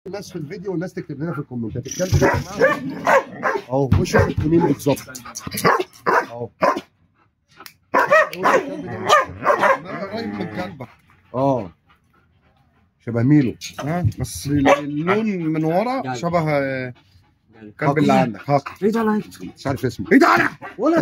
الناس في الفيديو والناس تكتب لنا في الكومنتات الكلب ده يا جماعة اهو وشه شكل مين بالظبط اهو قريب من كلبك اه شبه ميلو ها بس اللون من ورا شبه آه، الكلب اللي عندك هاك ايه ده انا مش عارف اسمه ايه ده انا ولا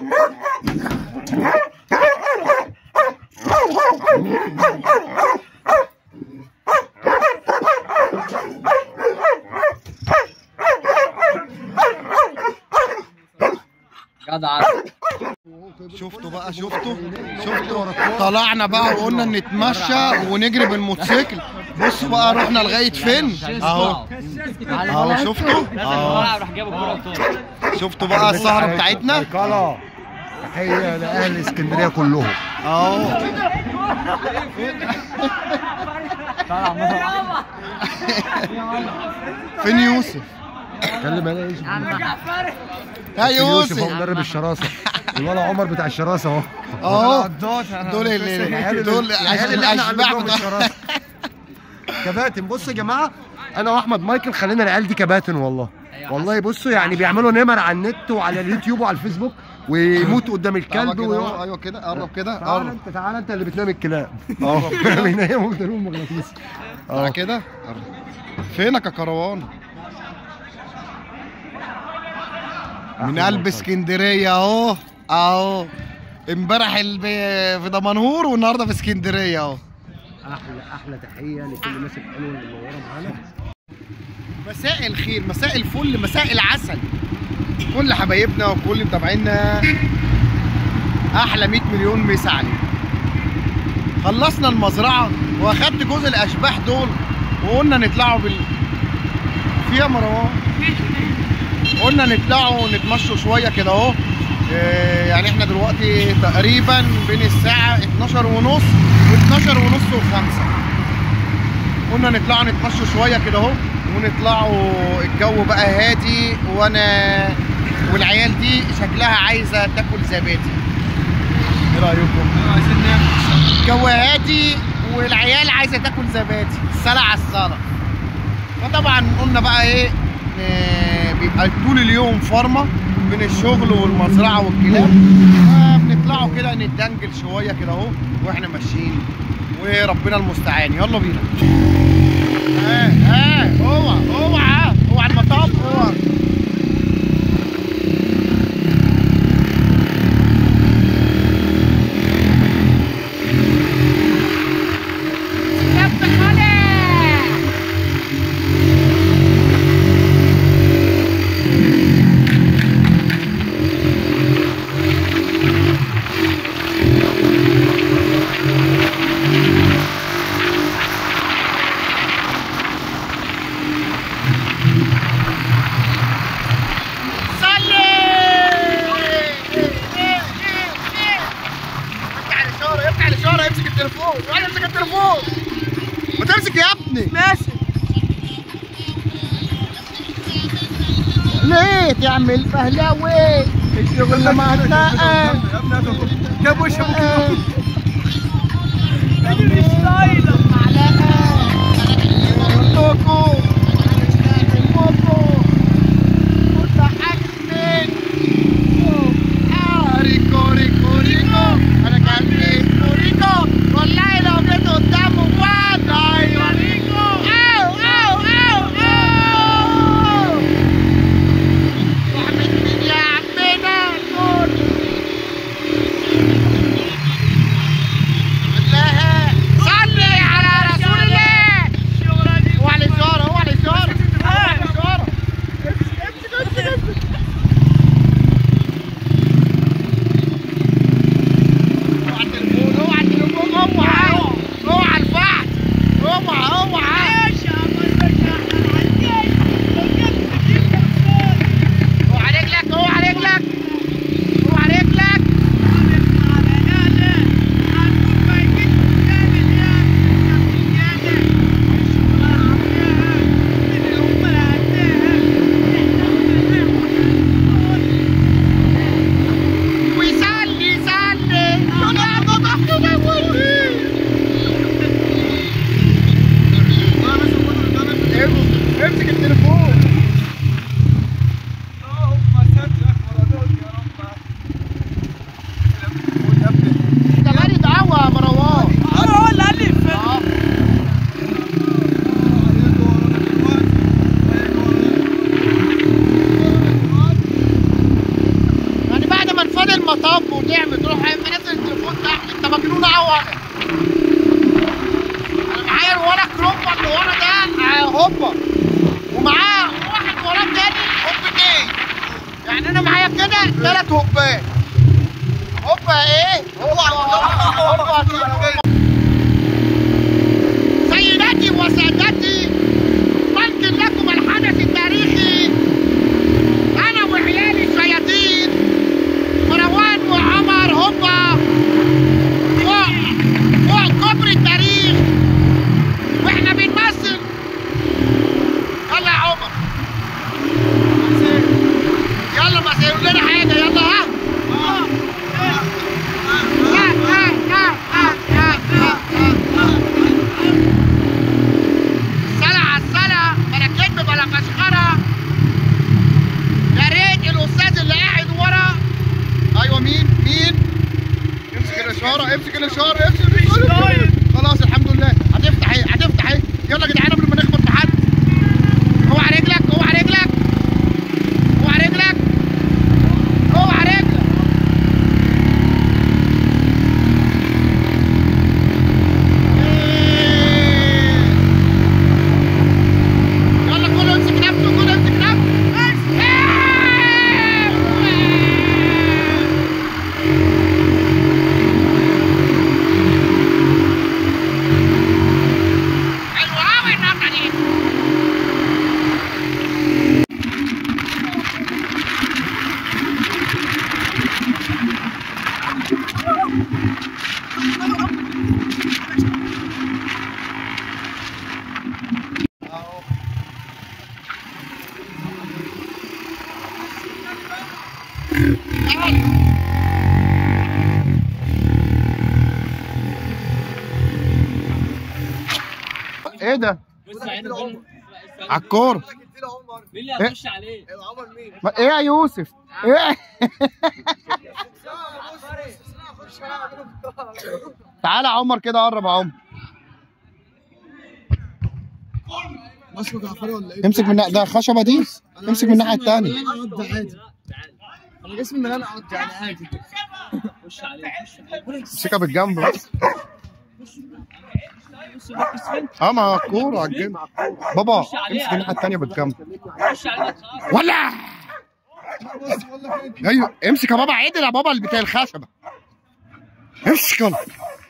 جدع شفتوا بقى شفتوا شفتوا طلعنا بقى وقلنا نتمشى ونجري بالموتوسيكل بصوا بقى رحنا لغايه فين اهو اهو شفتوا اهو راح جاب الكوره وطار شفتوا بقى السهره بتاعتنا كلا تحيه لاهل اسكندريه كلهم اهو فين يوسف كلم انا يوسف يا يوسف هو يوسف مدرب الشراسه الولا عمر بتاع الشراسه اهو اهو دول اللي دول الاشباح بتوع الشراسه كباتن بصوا يا جماعه انا واحمد مايكل خلينا العيال دي كباتن والله والله بصوا يعني بيعملوا نمر على النت وعلى اليوتيوب وعلى الفيسبوك ويموتوا قدام الكلب كده ويقعد أهو، ايوه كده قرب كده تعال قرب انت تعال انت اللي بتنام الكلاب اه بيناموا بدلهم مغناطيس تعال كده قرب. فينك يا كروان من قلب اسكندريه اهو اهو امبارح الب- في دمنهور والنهارده في اسكندريه اهو احلى احلى تحيه لكل الناس الحلوه اللي منوره معانا مساء الخير مساء الفل مساء العسل كل حبايبنا وكل متابعينا احلى 100 مليون مسا عليكم خلصنا المزرعه واخدت جزء الاشباح دول وقلنا نطلعوا بال فيها مروان قلنا نطلعوا ونتمشوا شويه كده اهو إيه، يعني احنا دلوقتي تقريبا بين الساعه 12 ونص و12 ونص و5 قلنا نطلعوا نتمشوا شويه كده اهو ونطلعوا الجو بقى هادي وانا والعيال دي شكلها عايزه تاكل زبادي ايه رايكم عايزين الجو هادي والعيال عايزه تاكل زبادي الصلاه على الصلاه فطبعا قلنا بقى ايه آه، بيبقى طول اليوم فارمه من الشغل والمزرعه والكلاب فبنطلعوا كده نتدنجل شويه كده اهو واحنا ماشيين وربنا المستعان يلا بينا ها ها اوعى اوعى اوعى المطاف اوعى افتح الاشاره افتح الاشاره امسك التليفون روح امسك التليفون ما تمسك يا ابني ماشي ليه تعمل فهلاوي الشغل ما هتلاقى جاب وشه ريكو ريكو ريكو انا كان ريكو ريكو والله لو جيت قدامه واد ايوه ريكو او او او او واحمد مين يا عمنا نور الله صلي اسمها ايه؟ سيداتي وسادتي ممكن لكم الحدث التاريخي انا وعيالي الشياطين مروان وعمر هوبا فوق فوق كوبري التاريخ واحنا بنمثل يلا يا عمر يلا ما تقول لنا حاجه يلا ها ها ها ها ها ها ها ها الصلاة على الصلاة بلا كذب بلا مسخرة يا ريت الأستاذ اللي قاعد ورا أيوه مين مين امسك الإشارة امسك الإشارة امسك الإشارة خلاص الحمد لله هتفتح ايه هتفتح ايه يلا يا جدعان قبل ما نخبط في حد اوعى رجلك اوعى رجلك اوعى رجلك اوعى رجلك يلا كله امسك نفسه كله امسك نفسه حلوة أوي النقطة دي ايه ده؟ على الكورة مين اللي هيخش عليه؟ ما- ايه يا يوسف؟ ايه؟ تعالى يا عمر كده قرب يا عمر امسك من ده الخشبه دي امسك من الناحيه الثانيه انا جسمي مليان عض يعني عادي خش عليه خش عليه امسكها بالجنب بس اه ما هو الكوره على الجنب بابا امسك الناحيه الثانيه بالجنب خش عليه ولا ايوه امسك يا بابا عدل يا بابا اللي بتاع الخشبه امسك يلا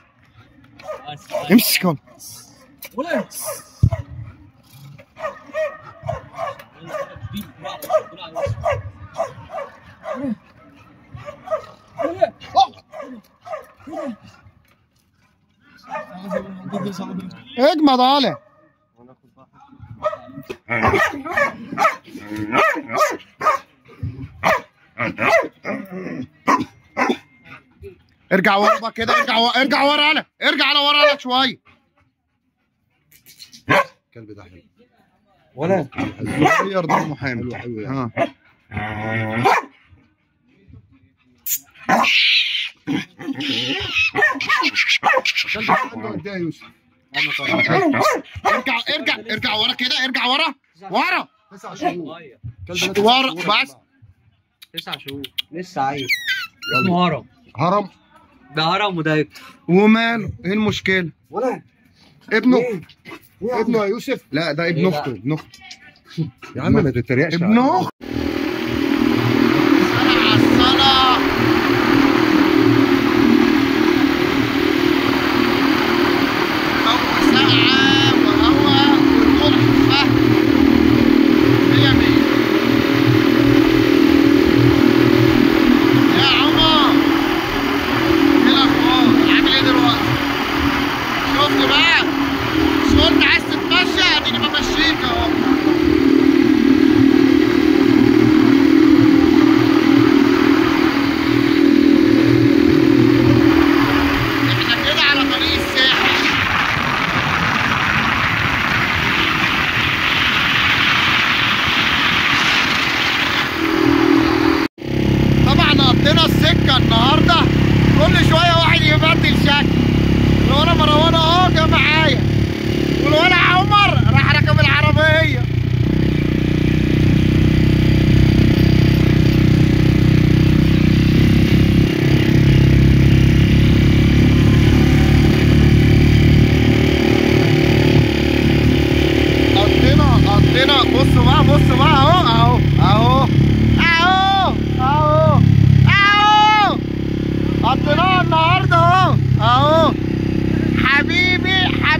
امسك يلا اجمد علي ارجع ورا بقى كده ارجع ورا ارجع ورا انا ارجع لورا انا شويه الكلب ده حلو ولا غير ده محامي حلو يعني. ها الكلب ده يا يوسف ارجع ارجع ارجع ورا كده ارجع ورا ورا تسع شهور الكلب ده ورا تسع شهور. بس تسع شهور لسه عايش اسمه هرم هرم ده هرم وده هيكتور وماله ايه المشكله ولا ابنه ابنه يا يوسف لا ده ابن إيه اخته ابن اخته يا عم ما تتريقش ابن عليه. اخته الصلاة هوا ساقعة وهوا وتحفة مية مية يا عمر ايه الاخبار؟ عامل ايه دلوقتي؟ شفت بقى؟ مش قلت عايز تتمشى؟ اديني بمشيك اهو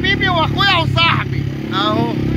حبيبي واخويا وصاحبي اهو